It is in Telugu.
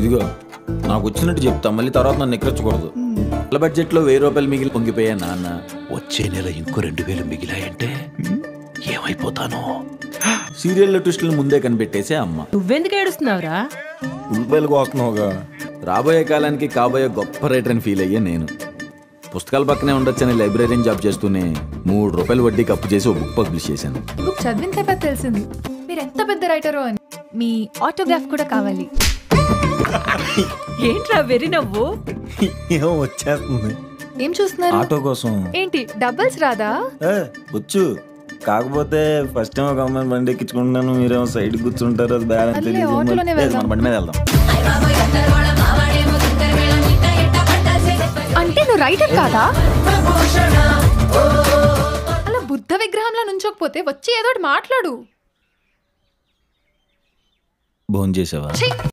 ఇదిగో నాకు వచ్చినట్టు చెప్తా మళ్ళీ తర్వాత నన్ను ఎక్కరచ్చకూడదు నెల బడ్జెట్ లో వెయ్యి రూపాయలు మిగిలి పొంగిపోయా నాన్న వచ్చే నెల ఇంకో రెండు వేలు మిగిలాయంటే ఏమైపోతానో సీరియల్లో ట్విస్టులు ముందే కనిపెట్టేసే అమ్మ నువ్వెందుకు ఏడుస్తున్నావురా ఉల్లిపాయలకు వస్తున్నావుగా రాబోయే కాలానికి కాబోయే గొప్ప రైటర్ అని ఫీల్ అయ్యే నేను పుస్తకాల పక్కనే ఉండొచ్చని లైబ్రరీని జాబ్ చేస్తూనే మూడు రూపాయలు వడ్డీకి అప్పు చేసి ఒక బుక్ పబ్లిష్ చేశాను బుక్ చదివిన తర్వాత తెలిసింది మీరు ఎంత పెద్ద రైటరో అని మీ ఆటోగ్రాఫ్ కూడా కావాలి ఏంట్రా వెర్రి నవ్వు ఏమో వచ్చేస్తుంది ఏం చూస్తున్నారు ఆటో కోసం ఏంటి డబల్స్ రాదా ఏ, వచ్చు కాకపోతే ఫస్ట్ టైం ఒక అమ్మాయిని బండి ఎక్కించుకుంటున్నాను మీరేమో సైడ్ కూర్చుంటారు అది బ్యాలెన్స్ అల్లే, తెలియదు ఆటోలోనే లేదు, వెళ్దాం. మన బండి మీద వెళ్దాం అంటే నువ్వు రైటర్ కాదా అలా బుద్ధ విగ్రహంలో నుంచోకపోతే వచ్చి ఏదో ఒకటి మాట్లాడు భోజనం చేసావా ఛీ!